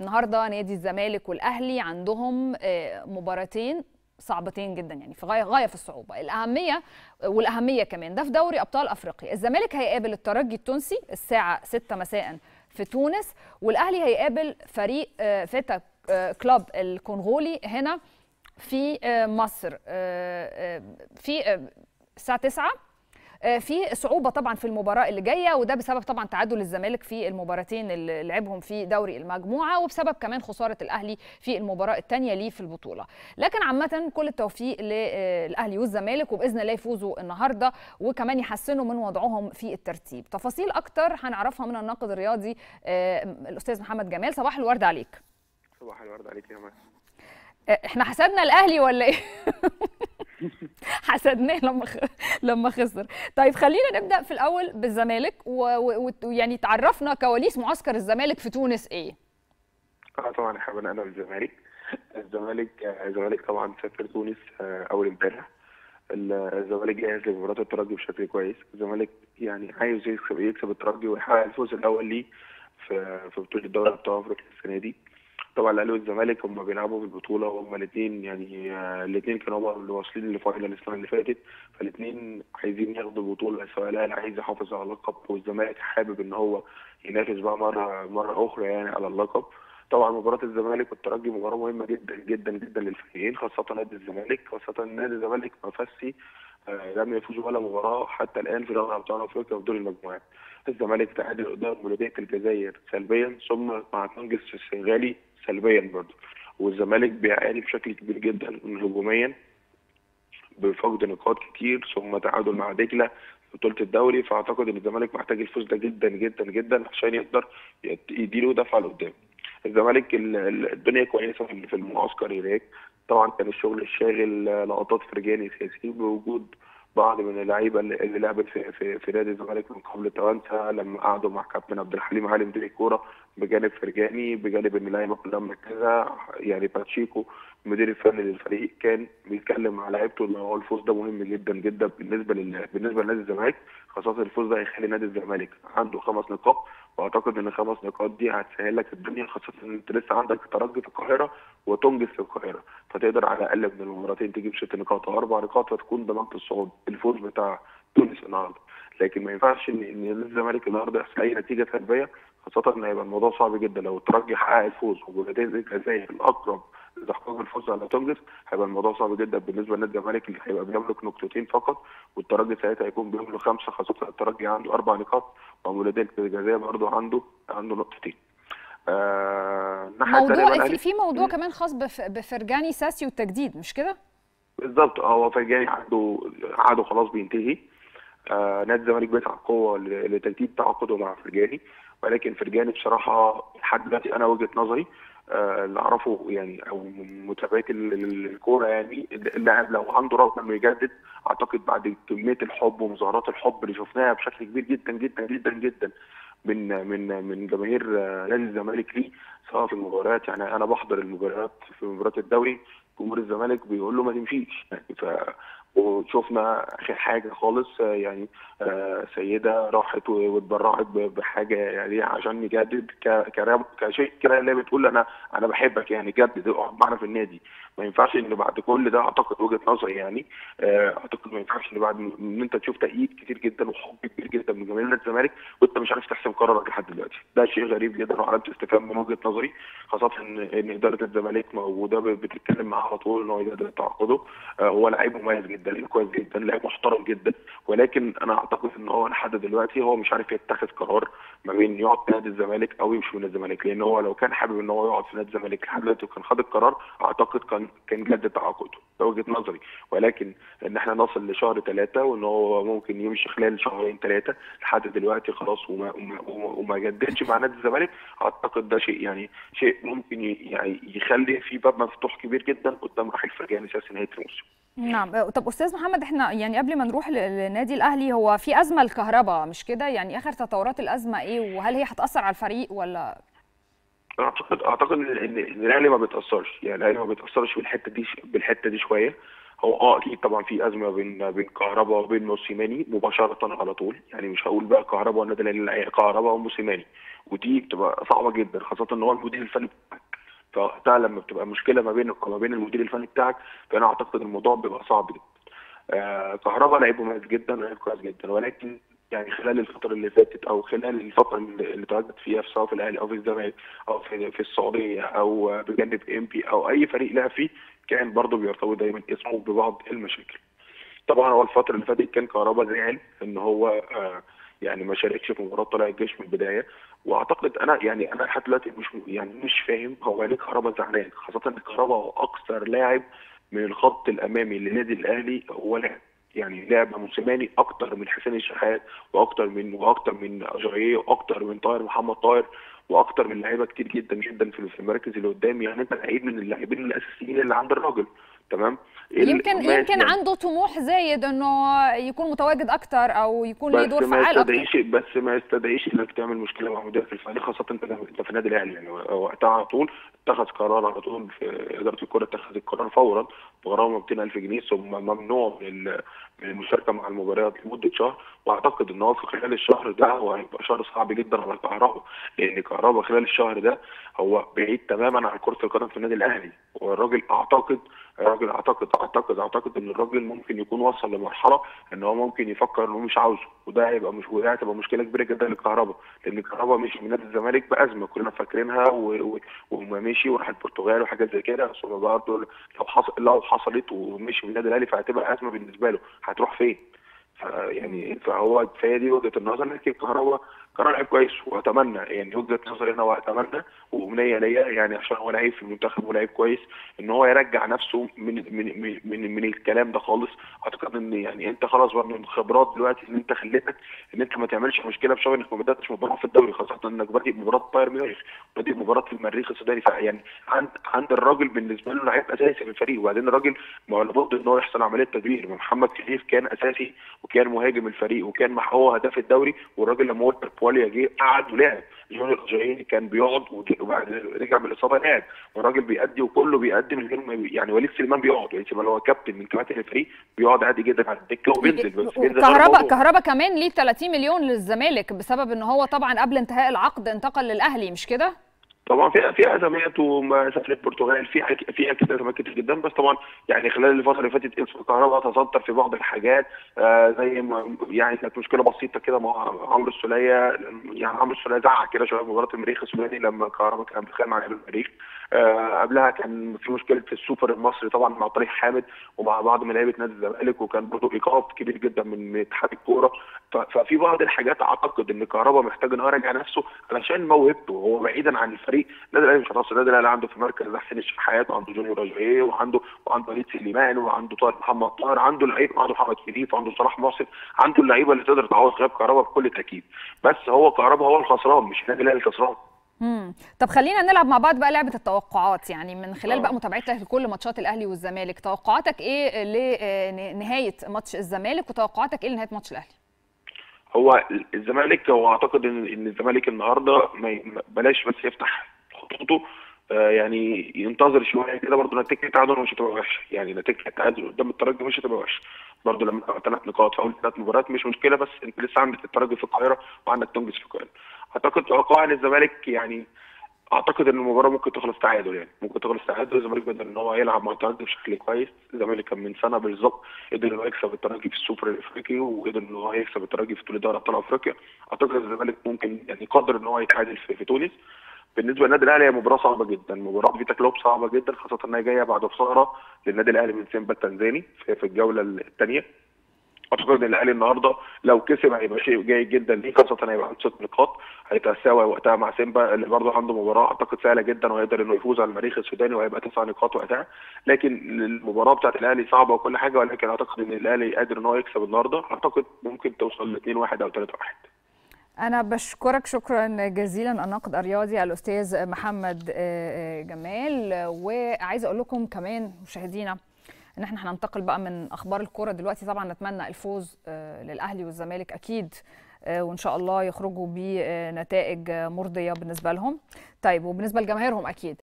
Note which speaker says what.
Speaker 1: النهارده نادي الزمالك والاهلي عندهم مباراتين صعبتين جدا يعني في غايه غايه في الصعوبه الاهميه والاهميه كمان ده في دوري ابطال افريقيا الزمالك هيقابل الترجي التونسي الساعه 6 مساء في تونس والاهلي هيقابل فريق فيتا كلوب الكونغولي هنا في مصر في الساعه 9 في صعوبه طبعا في المباراه اللي جايه وده بسبب طبعا تعادل الزمالك في المباراتين اللي لعبهم في دوري المجموعه وبسبب كمان خساره الاهلي في المباراه الثانيه ليه في البطوله لكن عامه كل التوفيق للاهلي والزمالك وباذن الله يفوزوا النهارده وكمان يحسنوا من وضعهم في الترتيب تفاصيل اكتر هنعرفها من الناقد الرياضي الاستاذ محمد جمال صباح الورد عليك
Speaker 2: صباح الورد عليك يا مان
Speaker 1: احنا حسدنا الاهلي ولا ايه حسدناه لما خ... لما خسر طيب خلينا نبدا في الاول بالزمالك ويعني و... تعرفنا كواليس معسكر الزمالك في تونس ايه
Speaker 2: اه طبعا احنا بدانا بالزمالك الزمالك الزمالك طبعا سافر تونس اول امبارح الزمالك جاهز لمباراه الترجي بشكل كويس الزمالك يعني عايز يكسب يكسب الترجي ويحقق الفوز الاول ليه في في بطوله دوري ابطال افريقيا السنه دي طبعا الاهلي والزمالك هم بيلعبوا في البطوله وهم الاثنين يعني الاثنين كانوا هم اللي واصلين لفاينل السنه اللي فاتت فالاثنين عايزين ياخدوا البطوله سواء الاهلي عايز يحافظ على اللقب والزمالك حابب ان هو ينافس بقى مره مره اخرى يعني على اللقب طبعا مباراه الزمالك والترجي مباراه مهمه جدا جدا جدا للفريقين خاصه نادي الزمالك خاصه نادي الزمالك ما فازش لم يفوز ولا مباراه حتى الان في دوري ابطال افريقيا وفي دور المجموعات الزمالك تعادل قدام مولوديه الجزائر سلبيا ثم مع تونجس السنغالي سلبيا برضه والزمالك بيعاني بشكل كبير جدا من هجوميا بفقد نقاط كتير ثم تعادل مع دجله في بطوله الدوري فاعتقد ان الزمالك محتاج الفوز ده جدا جدا جدا عشان يقدر يديله دفعه لقدام الزمالك الدنيا كويسه في المعسكر هناك طبعا كان الشغل الشاغل لقطات فرجاني سياسي بوجود بعض من اللعيبه اللي لعبت في في, في نادي الزمالك من قبل التوانسه لما قعدوا مع كابتن عبد الحليم علي مدير الكوره بجانب فرجاني بجانب ان اللعيبه كلها مركزه يعني باتشيكو المدير الفني للفريق كان بيتكلم مع لعيبته ان هو الفوز ده مهم جدا جدا بالنسبه لل... بالنسبه لنادي الزمالك خاصه الفوز ده هيخلي نادي الزمالك عنده خمس نقاط واعتقد ان الخمس نقاط دي هتسهل لك الدنيا خاصه ان انت لسه عندك ترجي في القاهره وتنجز في القاهره فتقدر على الاقل من المباراتين تجيب ست نقاط او اربع نقاط فتكون ضمنت الصعود الفوز بتاع تونس النهارده لكن ما ينفعش ان ان الزمالك النهارده يحصل اي نتيجه سلبيه خاصه ان هيبقى الموضوع صعب جدا لو الترجي حقق الفوز وبلديه الجزائر الاقرب لاحقاق الفوز على تونجز هيبقى الموضوع صعب جدا بالنسبه لنادي الزمالك اللي هيبقى بيملك نقطتين فقط والترجي ساعتها هيكون بيملك خمسه خاصه الترجي عنده اربع نقاط وبلديه الجزائر برضه عنده عنده نقطتين.
Speaker 1: آه موضوع في, في موضوع كمان خاص بف بفرجاني ساسي والتجديد مش كده؟
Speaker 2: بالظبط هو فرجاني عنده عقده خلاص بينتهي آه نادي الزمالك بيسعى بقوه لتجديد تعاقده مع فرجاني ولكن فرجاني بصراحه لحد دلوقتي انا وجهه نظري آه اللي اعرفه يعني او متابعتي الكوره يعني اللاعب لو عنده رغبه انه يجدد اعتقد بعد كميه الحب ومظاهرات الحب اللي شفناها بشكل كبير جدا جدا جدا جدا من من من جماهير نادي الزمالك ليه سواء في المباريات يعني انا بحضر المباريات في مباريات الدوري جمهور الزمالك بيقول له ما تمشيش يعني ف وشفنا اخر حاجه خالص يعني سيده راحت واتبرعت بحاجه يعني عشان نجدد كشيء كده اللي بتقول انا انا بحبك يعني جدد اقعد معانا في النادي ما ينفعش ان بعد كل ده اعتقد وجهه نظري يعني اعتقد ما ينفعش ان بعد ان انت تشوف تأييد كتير جدا وحب كبير جدا من جماهير نادي الزمالك وانت مش عارف تحسم قرارك لحد دلوقتي ده شيء غريب جدا وعلامه استفهام من وجهه نظري خاصه ان ان اداره الزمالك موجوده بتتكلم معاه على طول ان هو يجدد تعاقده هو لعيب مميز جدا لعيب كويس جدا لعيب محترم جدا ولكن انا اعتقد ان هو لحد دلوقتي هو مش عارف يتخذ قرار ما بين يقعد في نادي الزمالك او يمشي من الزمالك لان هو لو كان حابب ان هو يقعد في نادي الزمالك لحد دلوقتي وكان خد القرار اعتقد كان كان جدد تعاقده ده وجهه نظري ولكن ان احنا نصل لشهر ثلاثه وان هو ممكن يمشي خلال شهرين ثلاثه لحد دلوقتي خلاص وما وما, وما جددش مع نادي الزمالك اعتقد ده شيء يعني شيء ممكن يعني يخلي في باب مفتوح كبير جدا قدام رحيل فرجاني اساسا نهايه الموسم.
Speaker 1: نعم طب استاذ محمد احنا يعني قبل ما نروح للنادي الاهلي هو في ازمه الكهرباء مش كده يعني اخر تطورات الازمه ايه وهل هي هتاثر على الفريق ولا
Speaker 2: اعتقد اعتقد ان الاهلي ما بيتاثرش يعني الاهلي ما بيتاثرش بالحته دي بالحته دي شويه هو اه اكيد طبعا في ازمه بين بين كهربا وبين موسيماني مباشره على طول يعني مش هقول بقى كهربا والنادي الاهلي كهربا وموسيماني ودي بتبقى صعبه جدا خاصه ان هو المدير الفني بتاعك فوقتها لما بتبقى مشكله ما بينك وما بين المدير الفني بتاعك فانا اعتقد الموضوع بيبقى صعب جدا آه كهربا لعيب مميز جدا ولعيب كويس جدا ولكن يعني خلال الفتره اللي فاتت او خلال الفتره اللي تواجد فيها في سواء في الاهلي او في الزمالك او في في السعوديه او بجانب ام بي او اي فريق لعب فيه كان برضه بيرتبط دايما اسمه ببعض المشاكل. طبعا هو الفتره اللي فاتت كان كهربا زعل ان هو آه يعني ما شاركش في مباراه طلائع الجيش من البدايه واعتقد انا يعني انا لحد دلوقتي مش يعني مش فاهم هو ليه كهربا زعلان خاصه ان كهربا هو اكثر لاعب من الخط الامامي للنادي الاهلي هو لاعب يعني لعب موسيماني اكتر من حسين الشحات واكتر من واكتر من اجاييه واكتر من طاهر محمد طاهر واكتر من لعيبه كتير جدا جدا في المراكز اللي قدام يعني انت لعيب من اللاعبين الاساسيين اللي عند الراجل تمام
Speaker 1: يمكن يمكن يعني عنده طموح زايد انه يكون متواجد اكتر او يكون ليه دور فعال
Speaker 2: اكتر بس ما يستدعيش انك تعمل مشكله مع مدير في الفريق خاصه انت انت في النادي الاهلي يعني وقتها على طول اتخذ قرار على طول في اداره الكره اتخذت القرار فورا بغرامه 200000 جنيه ثم ممنوع من من المشاركه مع المباريات لمده شهر واعتقد ان هو في خلال الشهر ده هو هيبقى شهر صعب جدا على كهربا لان كهربا خلال الشهر ده هو بعيد تماما عن كره القدم في النادي الاهلي والراجل اعتقد الراجل اعتقد اعتقد اعتقد ان الراجل ممكن يكون وصل لمرحله ان هو ممكن يفكر انه مش عاوزه وده هيبقى مش وده هتبقى مشكله كبيره جدا للكهرباء لان الكهرباء مشي من نادي الزمالك بازمه كلنا فاكرينها وما مشي وراح البرتغال وحاجات زي كده ثم برضه لو حصل لو حصلت ومشي من النادي الاهلي فهتبقى ازمه بالنسبه له هتروح فين؟ يعني فهو فهي دي وجهه النظر لكن الكهرباء قرار لعيب كويس واتمنى يعني وجهه نظري انا واتمنى وامنيه ليا يعني عشان هو لعيب في المنتخب ولعيب كويس ان هو يرجع نفسه من من من من, من الكلام ده خالص اعتقد ان يعني انت خلاص برضه من الخبرات دلوقتي ان انت خليتك ان انت ما تعملش مشكله بسبب انك ما بداتش مباراه في الدوري خاصه انك بادئ مباراه بايرن ميونخ بادئ مباراه في المريخ السوداني فيعني عند عند الراجل بالنسبه له لعيب اساسي في الفريق وبعدين الراجل ما هو لابد ان هو يحصل عمليه تدوير محمد كليف كان اساسي وكان مهاجم الفريق وكان هو هداف الدوري والراجل لما وولتر بواليا جه قعد ولعب جونيور اجايين كان بيقعد وبعد رجع من الاصابه لعب والراجل بيأدي وكله بيأدي من غير ما يعني وليد سليمان بيقعد وليد سليمان هو كابتن من كباتن الفريق بيقعد عادي جدا على الدكه وبينزل بس بينزل
Speaker 1: كهربا كهربا كمان ليه 30 مليون للزمالك بسبب ان هو طبعا قبل انتهاء العقد انتقل للاهلي مش كده؟
Speaker 2: طبعا في في ازمات وسافر البرتغال في في اكيد ازمات كتير جدا بس طبعا يعني خلال الفتره اللي فاتت اسم كهرباء تصدر في بعض الحاجات آه زي ما يعني كانت مشكله بسيطه كده مع عمرو السوليه يعني عمرو السوليه زعق كده شويه في مباراه المريخ السوداني لما كهرباء كان بيتخانق مع المريخ آه قبلها كان في مشكله في السوبر المصري طبعا مع طارق حامد ومع بعض من لعيبه نادي الزمالك وكان برضه ايقاف كبير جدا من اتحاد الكوره ففي بعض الحاجات اعتقد ان كهرباء محتاج ان هو يراجع نفسه علشان موهبته هو بعيدا عن الفريق النادي الاهلي مش هتوصل النادي الاهلي عنده في مركز حسين الشحات وعنده جونيور اجاييه وعنده وعنده وليد سليمان وعنده طاهر محمد طاهر عنده لعيبه عنده محمد شريف وعنده صلاح محسن عنده اللعيبه اللي تقدر تعوض غياب كهرباء بكل تاكيد بس هو كهرباء هو الخسران مش النادي الاهلي الخسران
Speaker 1: امم طب خلينا نلعب مع بعض بقى لعبه التوقعات يعني من خلال بقى متابعتك لكل ماتشات الاهلي والزمالك توقعاتك ايه لنهايه ماتش الزمالك وتوقعاتك ايه لنهايه ماتش الاهلي
Speaker 2: هو الزمالك هو اعتقد ان ان الزمالك النهارده بلاش بس يفتح خطوطه آه يعني ينتظر شويه كده برضه نتيجه التعادل مش هتبقى وحشه يعني نتيجه التعادل قدام الترجي مش هتبقى وحشه برضه لما ثلاث نقاط في اول ثلاث مباريات مش مشكله بس انت لسه عندك الترجي في القاهره وعندك تونجز في القاهره اعتقد توقع ان الزمالك يعني اعتقد ان المباراه ممكن تخلص تعادل يعني ممكن تخلص تعادل الزمالك قدر ان هو يلعب مع الترجي بشكل كويس الزمالك كان من سنه بالظبط قدر ان هو يكسب الترجي في السوبر الافريقي وقدر ان هو يكسب الترجي في دوري ابطال افريقيا اعتقد الزمالك ممكن يعني قادر ان هو يتعادل في, في تونس بالنسبه للنادي الاهلي هي مباراه صعبه جدا مباراه فيتا كلوب صعبه جدا خاصه انها جايه بعد خساره للنادي الاهلي من سيمبا التنزاني في, في الجوله الثانيه اعتقد ان الاهلي النهارده لو كسب هيبقى شيء جيد جدا ليه خاصه هيبقى عنده ست نقاط هيتساوى وقتها مع سيمبا اللي برضه عنده مباراه اعتقد سهله جدا وهيقدر انه يفوز على المريخ السوداني وهيبقى تسع نقاط وقتها لكن المباراه بتاعت الاهلي صعبه وكل حاجه ولكن اعتقد ان الاهلي قادر ان هو يكسب النهارده اعتقد ممكن توصل ل 2 1 او 3 1
Speaker 1: أنا بشكرك شكرا جزيلا الناقد الرياضي الأستاذ محمد جمال وعايزة أقول لكم كمان مشاهدينا ان احنا هننتقل بقى من اخبار الكوره دلوقتي طبعا نتمنى الفوز للاهلي والزمالك اكيد وان شاء الله يخرجوا بنتائج مرضيه بالنسبه لهم طيب وبالنسبه لجماهيرهم اكيد